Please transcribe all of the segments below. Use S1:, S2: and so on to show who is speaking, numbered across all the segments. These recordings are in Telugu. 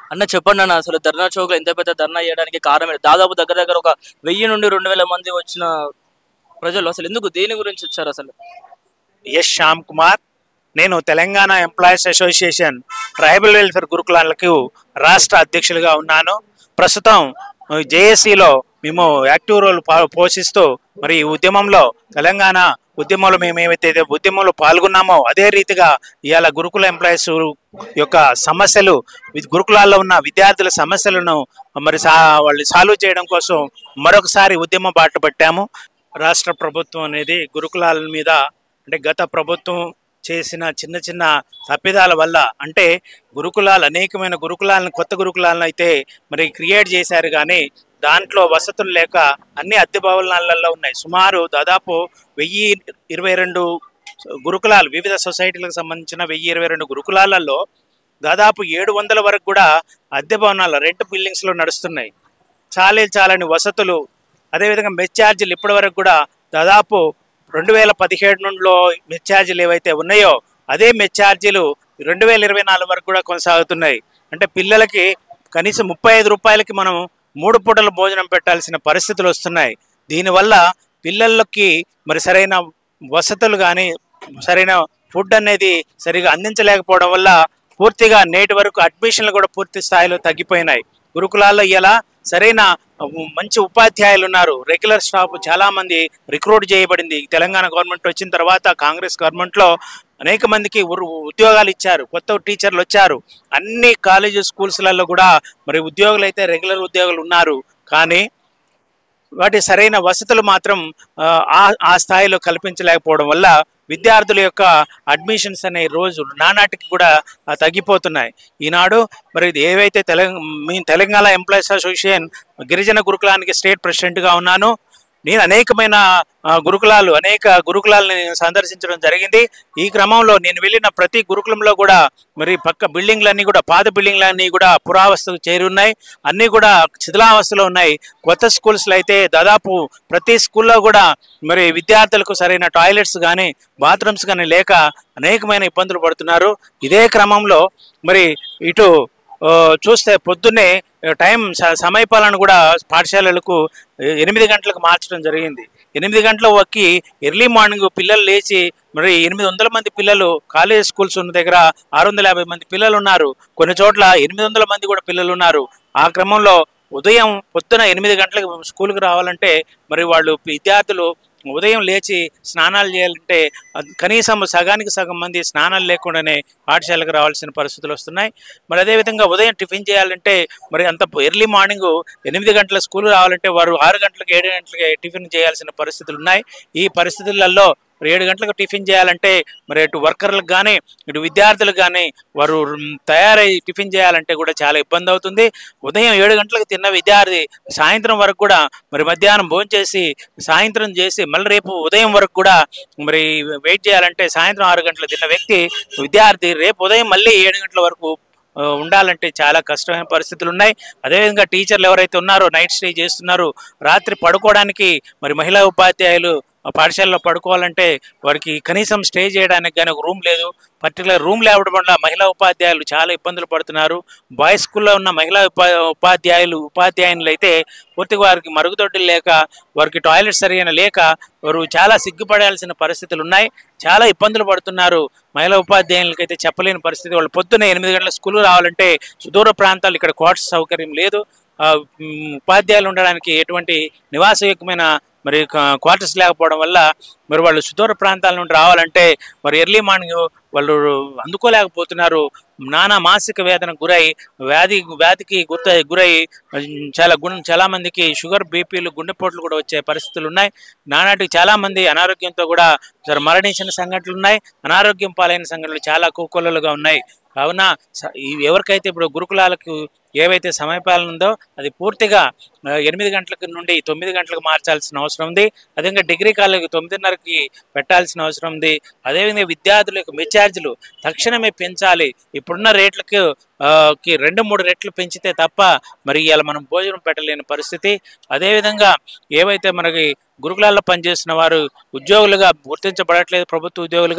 S1: అన్న చెప్పండి అన్న అసలు ధర్నా చౌక్ ఎంత పెద్ద ధర్నా చేయడానికి కారణం ఏంటి? దాదాపు దగ్గర దగ్గర ఒక వెయ్యి నుండి రెండు వేల మంది వచ్చిన ప్రజలు అసలు ఎందుకు దేని గురించి వచ్చారు అసలు
S2: ఎస్ శ్యామ్ కుమార్ నేను Telangana employees association tribal welfare గురుకులాలకు రాష్ట్ర అధ్యక్షులుగా ఉన్నాను ప్రస్తుతం జేఏసీలో మేము యాక్టివ్ రోల్ పా- పోషిస్తూ మరి ఈ ఉద్యమంలో తెలంగాణ ఉద్యమంలో మేము ఏవైతే ఉద్యమంలో పాల్గొన్నామో అదే రీతిగా ఇవాళ గురుకుల ఎంప్లాయీస్ యొక్క సమస్యలు వి- గురుకులాల్లో ఉన్న విద్యార్థుల సమస్యలను మరి సా వాళ్ళు సాల్వ్ చేయడం కోసం మరొకసారి ఉద్యమ బాట పట్టాము రాష్ట్ర ప్రభుత్వం అనేది గురుకులాల మీద అంటే గత ప్రభుత్వం చేసిన చిన్న చిన్న తప్పిదాల వల్ల అంటే గురుకులాలు అనేకమైన గురుకులాలను కొత్త గురుకులాలను అయితే మరి క్రియేట్ చేశారు కానీ దాంట్లో వసతులు లేక అన్ని అద్దె భవనాలలో ఉన్నాయి సుమారు దాదాపు వెయ్యి ఇరవై రెండు గురుకులాలు వివిధ సొసైటీలకు సంబంధించిన వెయ్యి ఇరవై రెండు గురుకులాలలో దాదాపు ఏడు వందల వరకు కూడా అద్దె భవనాలు రెంట్ బిల్డింగ్స్లో నడుస్తున్నాయి చాలే చాలని వసతులు అదేవిధంగా మెస్ ఛార్జీలు ఇప్పటి వరకు కూడా దాదాపు రెండు వేల పదిహేడు నుండిలో మెస్ ఛార్జీలు ఏవైతే ఉన్నాయో అదే మెస్ ఛార్జీలు రెండు వేల ఇరవై నాలుగు వరకు కూడా కొనసాగుతున్నాయి అంటే పిల్లలకి కనీసం ముప్పై ఐదు రూపాయలకి మనం మూడు పూటల భోజనం పెట్టాల్సిన పరిస్థితులు వస్తున్నాయి దీనివల్ల పిల్లలకి మరి సరైన వసతులు కానీ సరైన ఫుడ్ అనేది సరిగా అందించలేకపోవడం వల్ల పూర్తిగా నేటి వరకు అడ్మిషన్లు కూడా పూర్తి స్థాయిలో తగ్గిపోయినాయి గురుకులాల్లో ఇలా సరైన ఉ- మంచి ఉపాధ్యాయులు ఉన్నారు రెగ్యులర్ స్టాఫ్ చాలా మంది రిక్రూట్ చేయబడింది తెలంగాణ గవర్నమెంట్ వచ్చిన తర్వాత కాంగ్రెస్ గవర్నమెంట్ లో అనేక మందికి ఉరు- ఉద్యోగాలు ఇచ్చారు కొత్త టీచర్లు వచ్చారు అన్ని కాలేజీ స్కూల్స్లలో కూడా మరి ఉద్యోగులు అయితే రెగ్యులర్ ఉద్యోగులు ఉన్నారు కానీ వాటి సరైన వసతులు మాత్రం ఆ, ఆ ఆ స్థాయిలో కల్పించలేకపోవడం వల్ల విద్యార్థుల యొక్క అడ్మిషన్స్ అనే రోజు నానాటికి కూడా ఆ, తగ్గిపోతున్నాయి ఈనాడు మరి ఇది ఏవైతే తెలంగాణ మీ తెలంగాణ ఎంప్లాయీస్ అసోసియేషన్ గిరిజన గురుకులానికి స్టేట్ ప్రెసిడెంట్గా ఉన్నాను నేను అనేకమైన ఆ, గురుకులాలు అనేక గురుకులాలను నేను సందర్శించడం జరిగింది ఈ క్రమంలో నేను వెళ్ళిన ప్రతి గురుకులంలో కూడా మరి పక్క బిల్డింగ్లన్నీ కూడా పాత బిల్డింగ్లన్నీ కూడా పురావస్థకు చేరున్నాయి అన్నీ కూడా శిథిలావస్థలో ఉన్నాయి కొత్త స్కూల్స్లో అయితే దాదాపు ప్రతి స్కూల్లో కూడా మరి విద్యార్థులకు సరైన టాయిలెట్స్ కానీ బాత్రూమ్స్ కానీ లేక అనేకమైన ఇబ్బందులు పడుతున్నారు ఇదే క్రమంలో మరి ఇటు ఆ, చూస్తే పొద్దున్నే టైం స- సమయపాలన కూడా పాఠశాలలకు ఎనిమిది గంటలకు మార్చడం జరిగింది ఎనిమిది గంటల వక్కి ఎర్లీ మార్నింగ్ పిల్లలు లేచి మరి ఎనిమిది వందల మంది పిల్లలు కాలేజ్ స్కూల్స్ ఉన్న దగ్గర ఆరు వందల యాభై మంది పిల్లలు ఉన్నారు కొన్ని చోట్ల ఎనిమిది వందల మంది కూడా పిల్లలు ఉన్నారు ఆ క్రమంలో ఉదయం పొద్దున ఎనిమిది గంటలకు స్కూల్కి రావాలంటే మరి వాళ్ళు విద్యార్థులు ఉదయం లేచి స్నానాలు చేయాలంటే అది కనీసం సగానికి సగం మంది స్నానాలు లేకుండానే పాఠశాలకు రావాల్సిన పరిస్థితులు వస్తున్నాయి మరి అదేవిధంగా ఉదయం టిఫిన్ చేయాలంటే మరి అంత ఎర్లీ మార్నింగ్ ఎనిమిది గంటల స్కూల్ రావాలంటే వారు ఆరు గంటలకు ఏడు గంటలకి టిఫిన్ చేయాల్సిన పరిస్థితులు ఉన్నాయి ఈ పరిస్థితులలో మరి ఏడు గంటలకు టిఫిన్ చేయాలంటే మరి ఇటు వర్కర్లకు కానీ ఇటు విద్యార్థులకు కానీ వారు మ్, తయారై టిఫిన్ చేయాలంటే కూడా చాలా ఇబ్బంది అవుతుంది ఉదయం ఏడు గంటలకు తిన్న విద్యార్థి సాయంత్రం వరకు కూడా మరి మధ్యాహ్నం భోజనం చేసి సాయంత్రం చేసి మళ్ళీ రేపు ఉదయం వరకు కూడా మరి వెయిట్ చేయాలంటే సాయంత్రం ఆరు గంటలకు తిన్న వ్యక్తి విద్యార్థి రేపు ఉదయం మళ్ళీ ఏడు గంటల వరకు ఆ, ఉండాలంటే చాలా కష్టమైన పరిస్థితులు ఉన్నాయి అదేవిధంగా టీచర్లు ఎవరైతే ఉన్నారో నైట్ స్టే చేస్తున్నారో రాత్రి పడుకోవడానికి మరి మహిళా ఉపాధ్యాయులు ఆ పాఠశాలలో పడుకోవాలంటే వారికి కనీసం స్టే చేయడానికి కానీ ఒక రూమ్ లేదు పర్టికులర్ రూమ్ లేవడం వల్ల మహిళా ఉపాధ్యాయులు చాలా ఇబ్బందులు పడుతున్నారు బాయ్స్ స్కూల్లో ఉన్న మహిళా ఉపా ఉపాధ్యాయులు ఉపాధ్యాయులు అయితే పూర్తిగా వారికి మరుగుదొడ్డులు లేక వారికి టాయిలెట్ సరైన లేక వారు చాలా సిగ్గుపడాల్సిన పరిస్థితులు ఉన్నాయి చాలా ఇబ్బందులు పడుతున్నారు మహిళా ఉపాధ్యాయులకి అయితే చెప్పలేని పరిస్థితి వాళ్ళు పొద్దున్న ఎనిమిది గంటల స్కూల్ రావాలంటే సుదూర ప్రాంతాలు ఇక్కడ క్వార్టర్స్ సౌకర్యం లేదు ఆ, మ్, ఉపాధ్యాయులు ఉండడానికి ఎటువంటి నివాసయోగ్యమైన మరి క్వార్టర్స్ లేకపోవడం వల్ల మరి వాళ్ళు సుదూర ప్రాంతాల నుండి రావాలంటే మరి ఎర్లీ మార్నింగ్ వాళ్ళు అందుకోలేకపోతున్నారు నానా మానసిక వేదనకు గురై వ్యాధి వ్యాధికి గుర్త గురై ఉమ్, చాలా గుణ చాలా మందికి షుగర్ బీపీలు గుండెపోట్లు కూడా వచ్చే పరిస్థితులు ఉన్నాయి నానాటికి చాలా మంది అనారోగ్యంతో కూడా జర మరణించిన సంఘటనలు ఉన్నాయి అనారోగ్యం పాలైన సంఘటనలు చాలా కోకొల్లలుగా ఉన్నాయి కావున స- ఈ ఎవరికైతే ఇప్పుడు గురుకులాలకు ఏవైతే సమయపాలన ఉందో అది పూర్తిగా ఆ, ఎనిమిది గంటలకు నుండి తొమ్మిది గంటలకు మార్చాల్సిన అవసరం ఉంది అదేవిధంగా డిగ్రీ కాలేజీకి తొమ్మిదిన్నరకి పెట్టాల్సిన అవసరం ఉంది అదేవిధంగా విద్యార్థుల యొక్క మెచ్చార్జీలు తక్షణమే పెంచాలి ఇప్పుడున్న రేట్లకు ఆ, కి రెండు మూడు రెట్లు పెంచితే తప్ప మరి ఇవాళ మనం భోజనం పెట్టలేని పరిస్థితి అదేవిధంగా ఏవైతే మనకి గురుకులాల్లో పనిచేస్తున్న వారు ఉద్యోగులుగా గుర్తించబడట్లేదు ప్రభుత్వ ఉద్యోగులుగా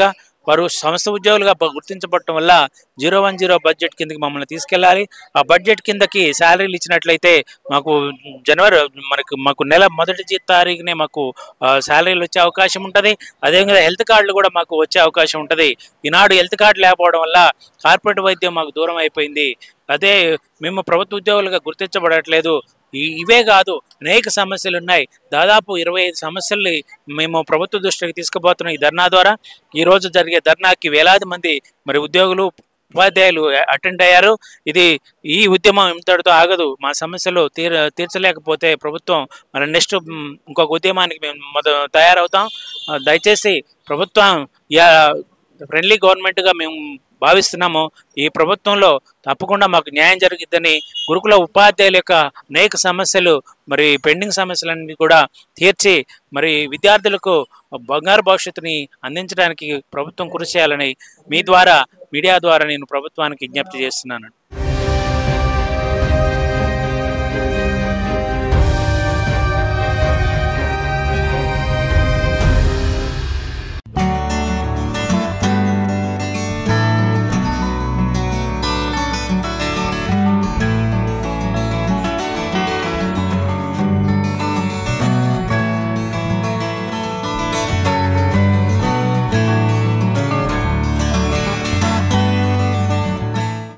S2: వారు సంస్థ ఉద్యోగులుగా బ- గుర్తించబడటం వల్ల జీరో వన్ జీరో బడ్జెట్ కిందకి మమ్మల్ని తీసుకెళ్ళాలి ఆ బడ్జెట్ కిందకి శాలరీలు ఇచ్చినట్లయితే మాకు జనవరి మనకు మాకు నెల మొదటి జీ- తారీఖునే మాకు ఆ, శాలరీలు వచ్చే అవకాశం ఉంటుంది అదేవిధంగా హెల్త్ కార్డులు కూడా మాకు వచ్చే అవకాశం ఉంటుంది ఈనాడు హెల్త్ కార్డు లేకపోవడం వల్ల కార్పొరేట్ వైద్యం మాకు దూరం అయిపోయింది అదే మేము ప్రభుత్వ ఉద్యోగులుగా గుర్తించబడట్లేదు ఈ- ఇవే కాదు అనేక సమస్యలు ఉన్నాయి దాదాపు ఇరవై ఐదు సమస్యల్ని మేము ప్రభుత్వ దృష్టికి తీసుకుపోతున్నాం ఈ ధర్నా ద్వారా ఈ రోజు జరిగే ధర్నాకి వేలాది మంది మరి ఉద్యోగులు ఉపాధ్యాయులు అటెండ్ అయ్యారు ఇది ఈ ఉద్యమం ఇంతటితో ఆగదు మా సమస్యలు తీర తీర్చలేకపోతే ప్రభుత్వం మన నెక్స్ట్ ఇంకొక ఉద్యమానికి మేము మొద తయారవుతాం ఆ, దయచేసి ప్రభుత్వం యా ఫ్రెండ్లీ గవర్నమెంట్గా మేము భావిస్తున్నాము ఈ ప్రభుత్వంలో తప్పకుండా మాకు న్యాయం జరిగిద్దని గురుకుల ఉపాధ్యాయుల యొక్క అనేక సమస్యలు మరి పెండింగ్ సమస్యలన్నీ కూడా తీర్చి మరి విద్యార్థులకు బంగారు భవిష్యత్తుని అందించడానికి ప్రభుత్వం కృషి చేయాలని మీ ద్వారా మీడియా ద్వారా నేను ప్రభుత్వానికి విజ్ఞప్తి చేస్తున్నాను